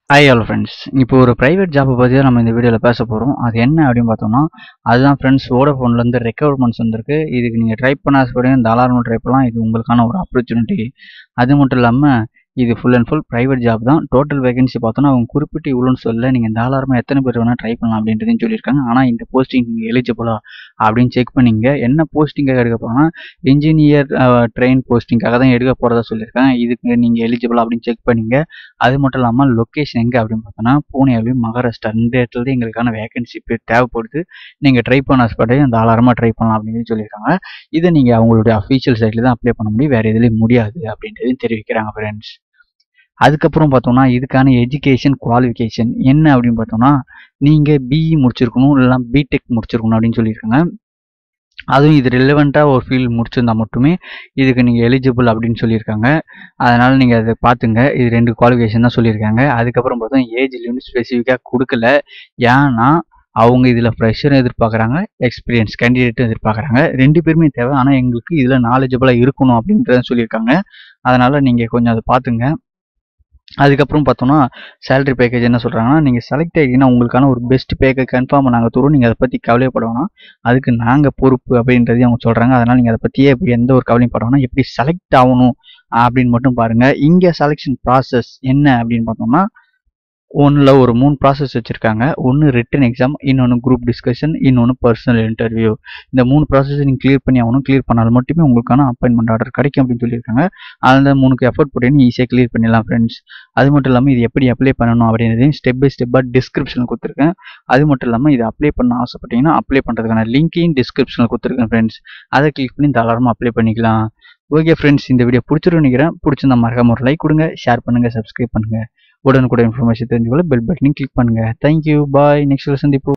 hi all friends இப்போ ஒரு private ஜாப்பை பற்றி தான் நம்ம இந்த வீடியோவில் பேச போகிறோம் அது என்ன அப்படின்னு பார்த்தோம்னா அதுதான் ஃப்ரெண்ட்ஸ் வோடஃபோன்லேருந்து ரெக்யர்மெண்ட்ஸ் வந்திருக்கு இதுக்கு நீங்கள் ட்ரை பண்ண ஆசைப்படியும் இந்த அலாரம் ட்ரை பண்ணலாம் இது உங்களுக்கான ஒரு ஆப்பர்ச்சுனிட்டி அது மட்டும் இல்லாமல் இது full and full private job தான் டோட்டல் வேகன்சி பார்த்தோன்னா அவங்க குறிப்பிட்டு இவ்வளோன்னு சொல்ல நீங்கள் இந்த அலாரமாக எத்தனை பேர் வேணால் ட்ரை பண்ணலாம் அப்படின்றதையும் சொல்லியிருக்காங்க ஆனால் இந்த போஸ்டிங் நீங்கள் எலிஜிபிளா அப்படின்னு செக் பண்ணிங்க என்ன போஸ்டிங்காக எடுக்க போகிறோம்னா இன்ஜினியர் ட்ரெயின் போஸ்டிங்காக தான் எடுக்க போகிறதா சொல்லியிருக்காங்க இதுக்கு நீங்கள் எலிஜிபிள் அப்படின்னு செக் பண்ணிங்க அது மட்டும் இல்லாமல் லொக்கேஷன் எங்கே அப்படின்னு பார்த்தோன்னா பூனேவிலையும் மகாராஷ்டிரா ரெண்டு இடத்துல தான் எங்களுக்கான வேகன்சி பேர் தேவைப்படுது நீங்கள் ட்ரை பண்ண ஆசைப்பட்டு அந்த அலாரமாக ட்ரை பண்ணலாம் அப்படின்னு சொல்லியிருக்காங்க இதை நீங்கள் அவங்களுடைய அஃபீஷியல் சைட்டில் தான் அப்ளை பண்ண முடியும் வேறு எதுலேயும் முடியாது அப்படின்றதையும் தெரிவிக்கிறாங்க ஃப்ரெண்ட்ஸ் அதுக்கப்புறம் பார்த்தோம்னா இதுக்கான எஜுகேஷன் குவாலிஃபிகேஷன் என்ன அப்படின்னு பார்த்தோம்னா நீங்கள் பிஇ முடிச்சிருக்கணும் இல்லைனா பிடெக் முடிச்சிருக்கணும் அப்படின்னு சொல்லியிருக்காங்க அதுவும் இது ரிலவெண்ட்டாக ஒரு ஃபீல்டு முடிச்சிருந்தா மட்டுமே இதுக்கு நீங்கள் எலிஜிபிள் அப்படின்னு சொல்லியிருக்காங்க அதனால் நீங்கள் அதை பார்த்துங்க இது ரெண்டு குவாலிஃபிகேஷன் தான் சொல்லியிருக்காங்க அதுக்கப்புறம் பார்த்தா ஏஜ் லிமிட் ஸ்பெசிஃபிக்காக கொடுக்கல ஏன்னா அவங்க இதில் ஃப்ரெஷரும் எதிர்பார்க்குறாங்க எக்ஸ்பீரியன்ஸ் கேண்டிடேட்டும் எதிர்பார்க்குறாங்க ரெண்டு பேருமே தேவை ஆனால் எங்களுக்கு இதில் நாலேஜபிளாக இருக்கணும் அப்படின்றத சொல்லியிருக்காங்க அதனால் நீங்கள் கொஞ்சம் அதை பார்த்துங்க அதுக்கப்புறம் பார்த்தோன்னா சேலரி பேக்கேஜ் என்ன சொல்கிறாங்கன்னா நீங்கள் செலக்ட் ஆகிட்டீங்கன்னா உங்களுக்கான ஒரு பெஸ்ட் பேக்கேஜ் கன்ஃபார்ம் நாங்கள் தருவோம் நீங்கள் அதை பற்றி கவலைப்பட வேணாம் அதுக்கு நாங்கள் பொறுப்பு அப்படின்றதையும் அவங்க சொல்கிறாங்க அதனால் நீங்கள் அதை பற்றியே இப்படி எந்த ஒரு கவலையும் பட வேணாம் எப்படி செலக்ட் ஆகணும் அப்படின்னு மட்டும் பாருங்கள் இங்கே செலெக்ஷன் ப்ராசஸ் என்ன அப்படின்னு பார்த்தோம்னா ஒன்றில் ஒரு மூணு ப்ராசஸ் வச்சுருக்காங்க ஒன்று ரிட்டன் எக்ஸாம் இன்னொன்று குரூப் டிஸ்கஷன் இன்னொன்று பர்சனல் இன்டர்வியூ இந்த மூணு ப்ராசஸ் நீங்கள் கிளியர் பண்ணி ஆகணும் கிளியர் பண்ணால் மட்டுமே உங்களுக்கான அப்பாயின்மெண்ட் ஆர்டர் கிடைக்கும் அப்படின்னு சொல்லியிருக்காங்க அந்த மூணுக்கு எஃபர்ட் போட்டு ஈஸியாக கிளியர் பண்ணிடலாம் ஃப்ரெண்ட்ஸ் அது மட்டும் இல்லாமல் இது எப்படி அப்ளை பண்ணணும் அப்படின்றதையும் ஸ்டெப் பை ஸ்டெப்பாக டிஸ்கிரிப்ஷனில் கொடுத்துருக்கேன் அது மட்டும் இல்லாமல் இது அப்ளை பண்ண ஆசைப்பட்டீங்கன்னா அப்ளை பண்ணுறதுக்கான லிங்கையும் டிஸ்கிரிப்ஷனில் கொடுத்துருக்கேன் ஃப்ரெண்ட்ஸ் அதை கிளிக் பண்ணி தாராளமாக அப்ளை பண்ணிக்கலாம் ஓகே ஃப்ரெண்ட்ஸ் இந்த வீடியோ பிடிச்சிருன்னு நினைக்கிறேன் பிடிச்சிருந்தா மறக்காம ஒரு லைக் கொடுங்க ஷேர் பண்ணுங்கள் சப்ஸ்கிரைப் பண்ணுங்கள் உடனுக்குடன் இன்ஃபர்மேஷன் தெரிஞ்சுக்கொள்ள பெல் பட்டனையும் கிளிக் பண்ணுங்கள் தேங்க்யூ பாய் நெக்ஸ்ட் சந்திப்போம்